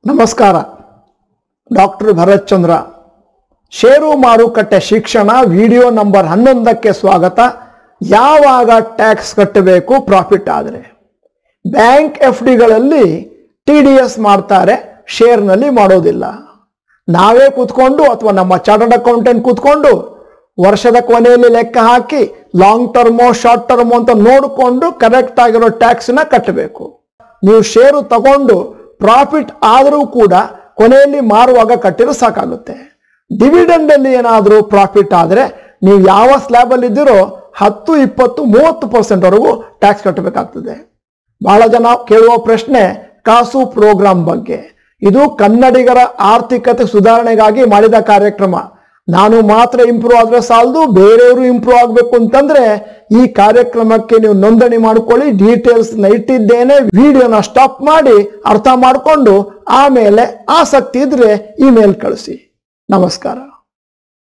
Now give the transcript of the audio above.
ನಮಸ್ಕಾರ ಡಾಕ್ಟರ್ ಭರತ್ ಚಂದ್ರ ಷೇರು ಮಾರುಕಟ್ಟೆ ಶಿಕ್ಷಣ ವಿಡಿಯೋ ನಂಬರ್ ಹನ್ನೊಂದಕ್ಕೆ ಸ್ವಾಗತ ಯಾವಾಗ ಟ್ಯಾಕ್ಸ್ ಕಟ್ಟಬೇಕು ಪ್ರಾಫಿಟ್ ಆದರೆ ಬ್ಯಾಂಕ್ ಎಫ್ ಡಿಗಳಲ್ಲಿ ಟಿ ಡಿ ಎಸ್ ಮಾಡ್ತಾರೆ ಶೇರ್ನಲ್ಲಿ ಮಾಡೋದಿಲ್ಲ ನಾವೇ ಕೂತ್ಕೊಂಡು ಅಥವಾ ನಮ್ಮ ಚಾರ್ಟರ್ಡ್ ಅಕೌಂಟೆಂಟ್ ಕೂತ್ಕೊಂಡು ವರ್ಷದ ಕೊನೆಯಲ್ಲಿ ಲೆಕ್ಕ ಹಾಕಿ ಲಾಂಗ್ ಟರ್ಮೋ ಶಾರ್ಟ್ ಟರ್ಮೋ ಅಂತ ನೋಡಿಕೊಂಡು ಕರೆಕ್ಟ್ ಆಗಿರೋ ಟ್ಯಾಕ್ಸ್ನ ಕಟ್ಟಬೇಕು ನೀವು ಷೇರು ತಗೊಂಡು ಪ್ರಾಫಿಟ್ ಆದರೂ ಕೂಡ ಕೊನೆಯಲ್ಲಿ ಮಾರುವಾಗ ಕಟ್ಟಿರೋ ಸಾಕಾಗುತ್ತೆ ಡಿವಿಡೆಂಡ್ ಅಲ್ಲಿ ಏನಾದರೂ ಪ್ರಾಫಿಟ್ ಆದರೆ ನೀವು ಯಾವ ಸ್ಲ್ಯಾಬ್ ಅಲ್ಲಿ ಇದ್ದೀರೋ ಹತ್ತು ಇಪ್ಪತ್ತು ಮೂವತ್ತು ಪರ್ಸೆಂಟ್ ವರೆಗೂ ಟ್ಯಾಕ್ಸ್ ಕಟ್ಟಬೇಕಾಗ್ತದೆ ಬಹಳ ಜನ ಕೇಳುವ ಪ್ರಶ್ನೆ ಕಾಸು ಪ್ರೋಗ್ರಾಂ ಬಗ್ಗೆ ಇದು ಕನ್ನಡಿಗರ ಆರ್ಥಿಕತೆ ಸುಧಾರಣೆಗಾಗಿ ಮಾಡಿದ ಕಾರ್ಯಕ್ರಮ ನಾನು ಮಾತ್ರ ಇಂಪ್ರೂವ್ ಆದ್ರೆ ಸಾಲದು ಬೇರೆಯವರು ಇಂಪ್ರೂವ್ ಆಗಬೇಕು ಅಂತಂದ್ರೆ ಈ ಕಾರ್ಯಕ್ರಮಕ್ಕೆ ನೀವು ನೋಂದಣಿ ಮಾಡ್ಕೊಳ್ಳಿ ಡೀಟೇಲ್ಸ್ ಇಟ್ಟಿದ್ದೇನೆ ವಿಡಿಯೋನ ಸ್ಟಾಪ್ ಮಾಡಿ ಅರ್ಥ ಮಾಡಿಕೊಂಡು ಆಮೇಲೆ ಆಸಕ್ತಿ ಇದ್ರೆ ಇಮೇಲ್ ಕಳಿಸಿ ನಮಸ್ಕಾರ